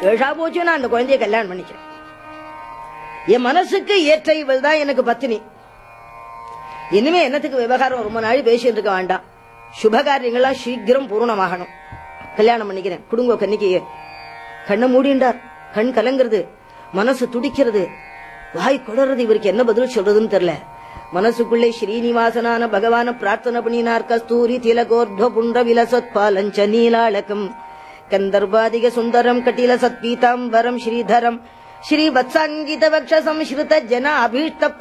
ஏழா போச்சு நான் அந்த குழந்தைய கல்யாணம் பண்ணிக்கிறேன் என் மனசுக்கு ஏற்ற இவள் தான் எனக்கு பத்தினி இனிமே என்னத்துக்கு விவகாரம் ரொம்ப நாள் பேசிட்டு இருக்க வேண்டாம் சுபகாரியங்கள்லாம் சீக்கிரம் பூர்ணமாகணும் கல்யாணம் பண்ணிக்கிறேன் குடும்ப கன்னிக்கையே கண்ணை மூடிண்டார் கண் கலங்குறது மனசு துடிக்கிறது வாய் குளறது இவருக்கு என்ன பதில் சொல்றதுன்னு தெரியல மனசுக்குள்ளே ஸ்ரீனிவாசனான பகவான பிரார்த்தனை பண்ணினார் கஸ்தூரி திலகோர்த்வ புண்ட விலசத் பாலஞ்ச நீலாளகம் கந்தர்வாதிக சுந்தரம் கட்டில சத்பீதாம்பரம் ஸ்ரீதரம் ஸ்ரீ வத்சாங்கித வக்ஷ சம்ஸ்ருத ஜன அபீஷ்ட